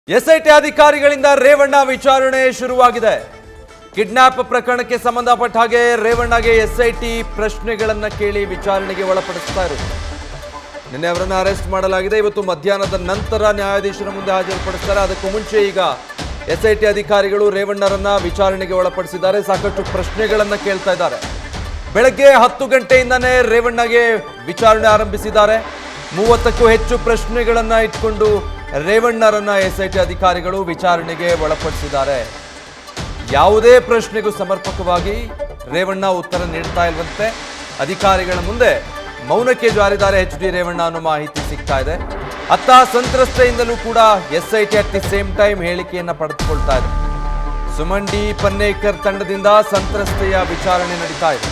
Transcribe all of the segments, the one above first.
SIT ಅಧಿಕಾರಿಗಳಿಂದ ರೇವಣ್ಣ ವಿಚಾರಣೆ ಶುರುವಾಗಿದೆ ಕಿಡ್ನಾಪ್ ಪ್ರಕರಣಕ್ಕೆ ಸಂಬಂಧಪಟ್ಟ ಹಾಗೆ ರೇವಣ್ಣಗೆ ಎಸ್ಐಟಿ ಪ್ರಶ್ನೆಗಳನ್ನ ಕೇಳಿ ವಿಚಾರಣೆಗೆ ಒಳಪಡಿಸ್ತಾ ಇರುತ್ತೆ ನಿನ್ನೆ ಅವರನ್ನು ಅರೆಸ್ಟ್ ಮಾಡಲಾಗಿದೆ ಇವತ್ತು ಮಧ್ಯಾಹ್ನದ ನಂತರ ನ್ಯಾಯಾಧೀಶರ ಮುಂದೆ ಹಾಜರುಪಡಿಸ್ತಾರೆ ಅದಕ್ಕೂ ಮುಂಚೆ ಈಗ ಎಸ್ಐಟಿ ಅಧಿಕಾರಿಗಳು ರೇವಣ್ಣರನ್ನ ವಿಚಾರಣೆಗೆ ಒಳಪಡಿಸಿದ್ದಾರೆ ಸಾಕಷ್ಟು ಪ್ರಶ್ನೆಗಳನ್ನ ಕೇಳ್ತಾ ಇದ್ದಾರೆ ಬೆಳಗ್ಗೆ ಹತ್ತು ಗಂಟೆಯಿಂದನೇ ರೇವಣ್ಣಗೆ ವಿಚಾರಣೆ ಆರಂಭಿಸಿದ್ದಾರೆ ಮೂವತ್ತಕ್ಕೂ ಹೆಚ್ಚು ಪ್ರಶ್ನೆಗಳನ್ನ ಇಟ್ಕೊಂಡು ರೇವಣ್ಣರನ್ನ ಎಸ್ಐಟಿ ಅಧಿಕಾರಿಗಳು ವಿಚಾರಣೆಗೆ ಒಳಪಡಿಸಿದ್ದಾರೆ ಯಾವುದೇ ಪ್ರಶ್ನೆಗೂ ಸಮರ್ಪಕವಾಗಿ ರೇವಣ್ಣ ಉತ್ತರ ನೀಡ್ತಾ ಇಲ್ವಂತೆ ಅಧಿಕಾರಿಗಳ ಮುಂದೆ ಮೌನಕ್ಕೆ ಜಾರಿದ್ದಾರೆ ಎಚ್ ಡಿ ರೇವಣ್ಣ ಅನ್ನೋ ಮಾಹಿತಿ ಸಿಗ್ತಾ ಇದೆ ಅತ್ತ ಸಂತ್ರಸ್ತೆಯಿಂದಲೂ ಕೂಡ SIT at the same time ಹೇಳಿಕೆಯನ್ನ ಪಡೆದುಕೊಳ್ತಾ ಇದೆ ಸುಮನ್ ಡಿ ಪನ್ನೇಕರ್ ತಂಡದಿಂದ ಸಂತ್ರಸ್ತೆಯ ವಿಚಾರಣೆ ನಡೀತಾ ಇದೆ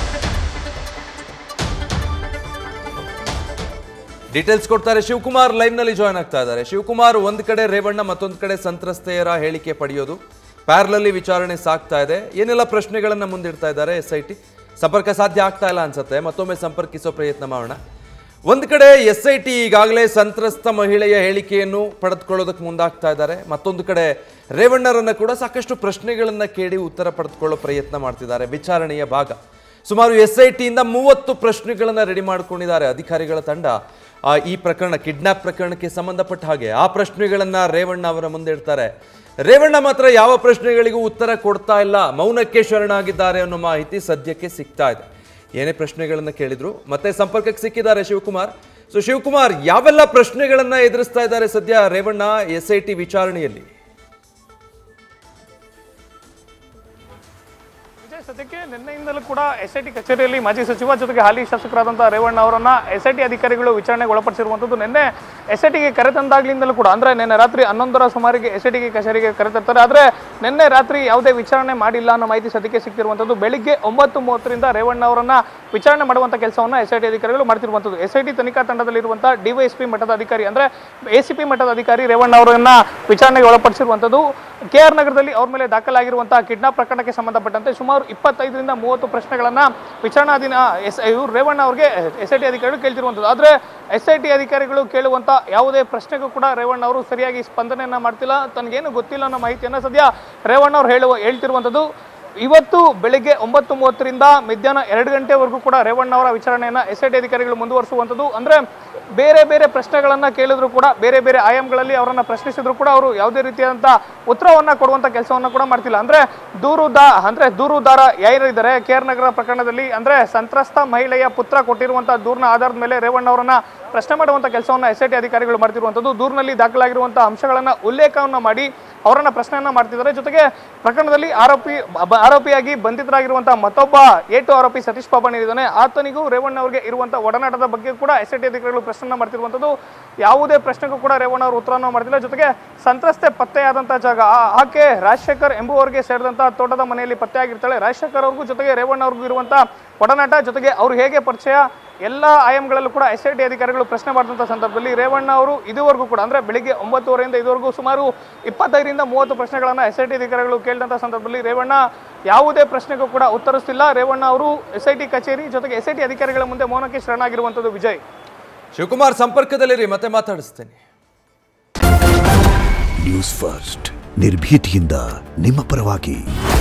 ಡೀಟೇಲ್ಸ್ ಕೊಡ್ತಾರೆ ಶಿವಕುಮಾರ್ ಲೈವ್ ನಲ್ಲಿ ಜಾಯ್ನ್ ಆಗ್ತಾ ಇದ್ದಾರೆ ಶಿವಕುಮಾರ್ ಒಂದ್ ಕಡೆ ರೇವಣ್ಣ ಮತ್ತೊಂದ್ ಕಡೆ ಸಂತ್ರಸ್ತೆಯರ ಹೇಳಿಕೆ ಪಡೆಯೋದು ಪ್ಯಾರ್ಲಲ್ಲಿ ವಿಚಾರಣೆ ಸಾಗ್ತಾ ಇದೆ ಏನೆಲ್ಲ ಪ್ರಶ್ನೆಗಳನ್ನ ಮುಂದಿಡ್ತಾ ಇದ್ದಾರೆ ಎಸ್ ಐ ಟಿ ಸಂಪರ್ಕ ಸಾಧ್ಯ ಆಗ್ತಾ ಇಲ್ಲ ಅನ್ಸುತ್ತೆ ಮತ್ತೊಮ್ಮೆ ಸಂಪರ್ಕಿಸೋ ಪ್ರಯತ್ನ ಮಾಡೋಣ ಒಂದ್ ಕಡೆ ಎಸ್ ಐ ಟಿ ಈಗಾಗಲೇ ಸಂತ್ರಸ್ತ ಮಹಿಳೆಯ ಹೇಳಿಕೆಯನ್ನು ಪಡೆದುಕೊಳ್ಳೋದಕ್ಕೆ ಮುಂದಾಗ್ತಾ ಇದ್ದಾರೆ ಮತ್ತೊಂದು ಕಡೆ ರೇವಣ್ಣರನ್ನ ಕೂಡ ಸಾಕಷ್ಟು ಪ್ರಶ್ನೆಗಳನ್ನ ಕೇಳಿ ಉತ್ತರ ಪಡೆದುಕೊಳ್ಳೋ ಪ್ರಯತ್ನ ಮಾಡ್ತಿದ್ದಾರೆ ವಿಚಾರಣೆಯ ಭಾಗ ಸುಮಾರು ಎಸ್ ಐ ಟಿಯಿಂದ ಮೂವತ್ತು ಪ್ರಶ್ನೆಗಳನ್ನ ರೆಡಿ ಮಾಡ್ಕೊಂಡಿದ್ದಾರೆ ಅಧಿಕಾರಿಗಳ ತಂಡ ಆ, ಈ ಪ್ರಕರಣ ಕಿಡ್ನಾಪ್ ಪ್ರಕರಣಕ್ಕೆ ಸಂಬಂಧಪಟ್ಟ ಹಾಗೆ ಆ ಪ್ರಶ್ನೆಗಳನ್ನ ರೇವಣ್ಣ ಅವರ ಮುಂದೆ ಇಡ್ತಾರೆ ರೇವಣ್ಣ ಮಾತ್ರ ಯಾವ ಪ್ರಶ್ನೆಗಳಿಗೂ ಉತ್ತರ ಕೊಡ್ತಾ ಇಲ್ಲ ಮೌನಕ್ಕೆ ಶರಣಾಗಿದ್ದಾರೆ ಅನ್ನೋ ಮಾಹಿತಿ ಸದ್ಯಕ್ಕೆ ಸಿಗ್ತಾ ಇದೆ ಏನೇ ಪ್ರಶ್ನೆಗಳನ್ನ ಕೇಳಿದ್ರು ಮತ್ತೆ ಸಂಪರ್ಕಕ್ಕೆ ಸಿಕ್ಕಿದ್ದಾರೆ ಶಿವಕುಮಾರ್ ಸೊ ಶಿವಕುಮಾರ್ ಯಾವೆಲ್ಲ ಪ್ರಶ್ನೆಗಳನ್ನ ಎದುರಿಸ್ತಾ ಇದ್ದಾರೆ ಸದ್ಯ ರೇವಣ್ಣ ಎಸ್ ಐ ಟಿ ವಿಚಾರಣೆಯಲ್ಲಿ ವಿಜಯ್ ಸದ್ಯಕ್ಕೆ ನಿನ್ನೆಯಿಂದಲೂ ಕೂಡ ಎಸ್ ಐ ಟಿ ಕಚೇರಿಯಲ್ಲಿ ಮಾಜಿ ಸಚಿವ ಜೊತೆಗೆ ಹಾಲಿ ಶಾಸಕರಾದಂತಹ ರೇವಣ್ಣ ಅವರನ್ನ ಎಸ್ ಐ ಟಿ ಅಧಿಕಾರಿಗಳು ವಿಚಾರಣೆಗೆ ಒಳಪಡಿಸಿರುವಂಥದ್ದು ನಿನ್ನೆ ಎಸ್ ಐ ಟಿಗೆ ಕರೆತಂದಾಗ್ಲಿಂದಲೂ ಕೂಡ ಅಂದ್ರೆ ನಿನ್ನೆ ರಾತ್ರಿ ಹನ್ನೊಂದರ ಸುಮಾರಿಗೆ ಎಸ್ ಐ ಟಿಗೆ ಕಚೇರಿಗೆ ಕರೆತರ್ತಾರೆ ಆದ್ರೆ ನಿನ್ನೆ ರಾತ್ರಿ ಯಾವುದೇ ವಿಚಾರಣೆ ಮಾಡಿಲ್ಲ ಅನ್ನೋ ಮಾಹಿತಿ ಸದ್ಯಕ್ಕೆ ಸಿಗ್ತಿರುವಂಥದ್ದು ಬೆಳಿಗ್ಗೆ ಒಂಬತ್ತು ಮೂವತ್ತರಿಂದ ರೇವಣ್ಣ ಅವರನ್ನ ವಿಚಾರಣೆ ಮಾಡುವಂಥ ಕೆಲಸವನ್ನ ಎಸ್ ಐ ಟಿ ಅಧಿಕಾರಿಗಳು ಮಾಡ್ತಿರುವಂಥದ್ದು ಎಸ್ ಐ ಟಿ ತನಿಖಾ ತಂಡದಲ್ಲಿರುವಂತಹ ಡಿವೈಎಸ್ಪಿ ಮಟ್ಟದ ಅಧಿಕಾರಿ ಅಂದ್ರೆ ಎ ಸಿ ಪಿ ಮಟ್ಟದ ಅಧಿಕಾರಿ ರೇವಣ್ಣ ಅವರನ್ನ ವಿಚಾರಣೆಗೆ ಒಳಪಡಿಸಿರುವಂಥದ್ದು ಕೆ ಆರ್ ನಗರದಲ್ಲಿ ಅವ್ರ ಮೇಲೆ ದಾಖಲಾಗಿರುವಂತಹ ಕಿಡ್ನಾಪ್ ಪ್ರಕರಣಕ್ಕೆ ಸಂಬಂಧಪಟ್ಟಂತೆ ಸುಮಾರು ಇಪ್ಪತ್ತೈದರಿಂದ ಮೂವತ್ತು ಪ್ರಶ್ನೆಗಳನ್ನ ವಿಚಾರಣಾಧೀನ ಎಸ್ ಇವರು ರೇವಣ್ಣ ಅವರಿಗೆ ಎಸ್ ಐ ಟಿ ಅಧಿಕಾರಿಗಳು ಕೇಳ್ತಿರುವಂಥದ್ದು ಆದ್ರೆ ಎಸ್ ಐ ಟಿ ಅಧಿಕಾರಿಗಳು ಕೇಳುವಂತ ಯಾವುದೇ ಪ್ರಶ್ನೆಗೂ ಕೂಡ ರೇವಣ್ಣ ಅವರು ಸರಿಯಾಗಿ ಸ್ಪಂದನೆಯನ್ನ ಮಾಡ್ತಿಲ್ಲ ತನಗೇನು ಗೊತ್ತಿಲ್ಲ ಅನ್ನೋ ಮಾಹಿತಿಯನ್ನ ಸದ್ಯ ರೇವಣ್ಣ ಅವರು ಹೇಳುವ ಹೇಳ್ತಿರುವಂಥದ್ದು ಇವತ್ತು ಬೆಳಿಗ್ಗೆ ಒಂಬತ್ತು ಮೂವತ್ತರಿಂದ ಮಧ್ಯಾಹ್ನ ಎರಡು ಗಂಟೆವರೆಗೂ ಕೂಡ ರೇವಣ್ಣ ಅವರ ವಿಚಾರಣೆಯನ್ನ ಎಸ್ ಐ ಟಿ ಅಧಿಕಾರಿಗಳು ಮುಂದುವರಿಸುವಂಥದ್ದು ಅಂದ್ರೆ ಬೇರೆ ಬೇರೆ ಪ್ರಶ್ನೆಗಳನ್ನ ಕೇಳಿದ್ರು ಕೂಡ ಬೇರೆ ಬೇರೆ ಆಯಾಮಗಳಲ್ಲಿ ಅವರನ್ನ ಪ್ರಶ್ನಿಸಿದ್ರು ಕೂಡ ಅವರು ಯಾವುದೇ ರೀತಿಯಾದಂತ ಉತ್ತರವನ್ನ ಕೊಡುವಂತ ಕೆಲಸವನ್ನ ಕೂಡ ಮಾಡ್ತಿಲ್ಲ ಅಂದ್ರೆ ದೂರುದ ಅಂದ್ರೆ ದೂರುದಾರ ಯಾರಿದ್ದಾರೆ ಕೆ ಆರ್ ನಗರ ಪ್ರಕರಣದಲ್ಲಿ ಅಂದ್ರೆ ಸಂತ್ರಸ್ತ ಮಹಿಳೆಯ ಪುತ್ರ ಕೊಟ್ಟಿರುವಂತಹ ದೂರಿನ ಆಧಾರದ ಮೇಲೆ ರೇವಣ್ಣ ಅವರನ್ನ ಪ್ರಶ್ನೆ ಮಾಡುವಂತ ಕೆಲಸವನ್ನ ಎಸ್ ಐ ಟಿ ಅಧಿಕಾರಿಗಳು ಮಾಡ್ತಿರುವಂಥದ್ದು ದೂರಿನಲ್ಲಿ ದಾಖಲಾಗಿರುವಂತಹ ಅಂಶಗಳನ್ನ ಉಲ್ಲೇಖವನ್ನ ಮಾಡಿ ಅವರನ್ನ ಪ್ರಶ್ನೆಯನ್ನ ಮಾಡ್ತಿದ್ದಾರೆ ಜೊತೆಗೆ ಪ್ರಕರಣದಲ್ಲಿ ಆರೋಪಿ ಬ- ಆರೋಪಿಯಾಗಿ ಬಂಧಿತರಾಗಿರುವಂತಹ ಮತ್ತೊಬ್ಬ ಏಟು ಆರೋಪಿ ಸತೀಶ್ ಬಾಬಣ್ಣ ಇದ್ದಾನೆ ಆತನಿಗೂ ರೇವಣ್ಣ ಅವರಿಗೆ ಇರುವಂತಹ ಒಡನಾಟದ ಬಗ್ಗೆ ಕೂಡ ಎಸ್ ಐ ಟಿ ಅಧಿಕಾರಿಗಳು ಪ್ರಶ್ನೆಯನ್ನ ಮಾಡ್ತಿರುವಂಥದ್ದು ಯಾವುದೇ ಪ್ರಶ್ನೆಗೂ ಕೂಡ ರೇವಣ್ಣ ಅವರು ಉತ್ತರವನ್ನು ಮಾಡ್ತಿಲ್ಲ ಜೊತೆಗೆ ಸಂತ್ರಸ್ತೆ ಪತ್ತೆಯಾದಂತಹ ಜಾಗ ಆ- ಆಕೆ ರಾಜಶೇಖರ್ ಎಂಬುವವರಿಗೆ ಸೇರಿದಂತಹ ತೋಟದ ಮನೆಯಲ್ಲಿ ಪತ್ತೆಯಾಗಿರ್ತಾಳೆ ರಾಜಶೇಖರ್ ಅವ್ರಿಗೂ ಜೊತೆಗೆ ರೇವಣ್ಣ ಅವ್ರಿಗೂ ಇರುವಂತಹ ಒಡನಾಟ ಜೊತೆಗೆ ಅವ್ರು ಹೇಗೆ ಪರಿಚಯ ಎಲ್ಲ ಆಯಾಮಗಳಲ್ಲೂ ಕೂಡ ಎಸ್ ಐ ಟಿ ಅಧಿಕಾರಿಗಳು ಪ್ರಶ್ನೆ ಮಾಡಿದಂಥ ಸಂದರ್ಭದಲ್ಲಿ ರೇವಣ್ಣ ಅವರು ಇದುವರೆಗೂ ಕೂಡ ಅಂದ್ರೆ ಬೆಳಿಗ್ಗೆ ಒಂಬತ್ತುವರೆಯಿಂದ ಇದುವರೆಗೂ ಸುಮಾರು ಇಪ್ಪತ್ತೈದರಿಂದ ಮೂವತ್ತು ಪ್ರಶ್ನೆಗಳನ್ನ ಎಸ್ ಐ ಟಿ ಅಧಿಕಾರಿಗಳು ಕೇಳಿದಂಥ ಸಂದರ್ಭದಲ್ಲಿ ರೇವಣ್ಣ ಯಾವುದೇ ಪ್ರಶ್ನೆಗೂ ಕೂಡ ಉತ್ತರಿಸ್ತಿಲ್ಲ ರೇವಣ್ಣ ಅವರು ಎಸ್ ಐ ಟಿ ಕಚೇರಿ ಜೊತೆಗೆ ಎಸ್ ಐ ಟಿ ಅಧಿಕಾರಿಗಳ ಮುಂದೆ ಮೌನಕ್ಕೆ ಶರಣಾಗಿರುವಂಥದ್ದು ವಿಜಯ್ ಶಿವಕುಮಾರ್ ಸಂಪರ್ಕದಲ್ಲಿರಿ ಮತ್ತೆ ಮಾತಾಡಿಸ್ತೇನೆ ನ್ಯೂಸ್ ಫಸ್ಟ್ ನಿರ್ಭೀತಿಯಿಂದ ನಿಮ್ಮ ಪರವಾಗಿ